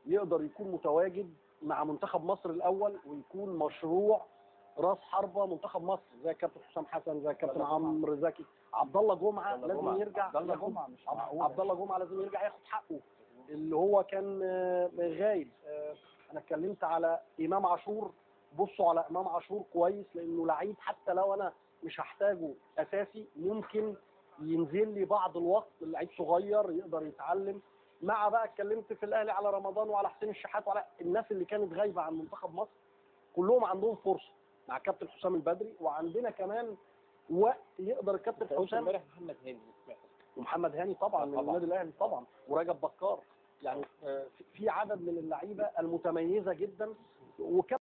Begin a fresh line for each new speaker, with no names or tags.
يقدر يكون متواجد مع منتخب مصر الاول ويكون مشروع راس حربه منتخب مصر زي كابتن حسام حسن زي كابتن
عبد الله
عمرو زكي عبد الله جمعه
عبد الله
لازم
جمعة.
يرجع
عبد الله
ياخد-
جمعة مش
عبد-
معقول.
عبد الله جمعه لازم يرجع ياخد حقه اللي هو كان آه، غايب آه، انا اتكلمت على امام عاشور بصوا على امام عاشور كويس لانه لعيب حتى لو انا مش هحتاجه اساسي ممكن ينزل لي بعض الوقت لعيب صغير يقدر يتعلم مع بقى اتكلمت في الاهلي على رمضان وعلى حسين الشحات وعلى الناس اللي كانت غايبه عن منتخب مصر كلهم عندهم فرصه مع كابتن حسام البدري وعندنا كمان وقت يقدر الكابتن
قلت
حسام
امبارح محمد هاني سمعت
ومحمد هاني طبعا من
طبعاً.
النادي الاهلي طبعا ورجب بكار يعني آه، في- في عدد من اللعيبه المتميزه جدا وكابتن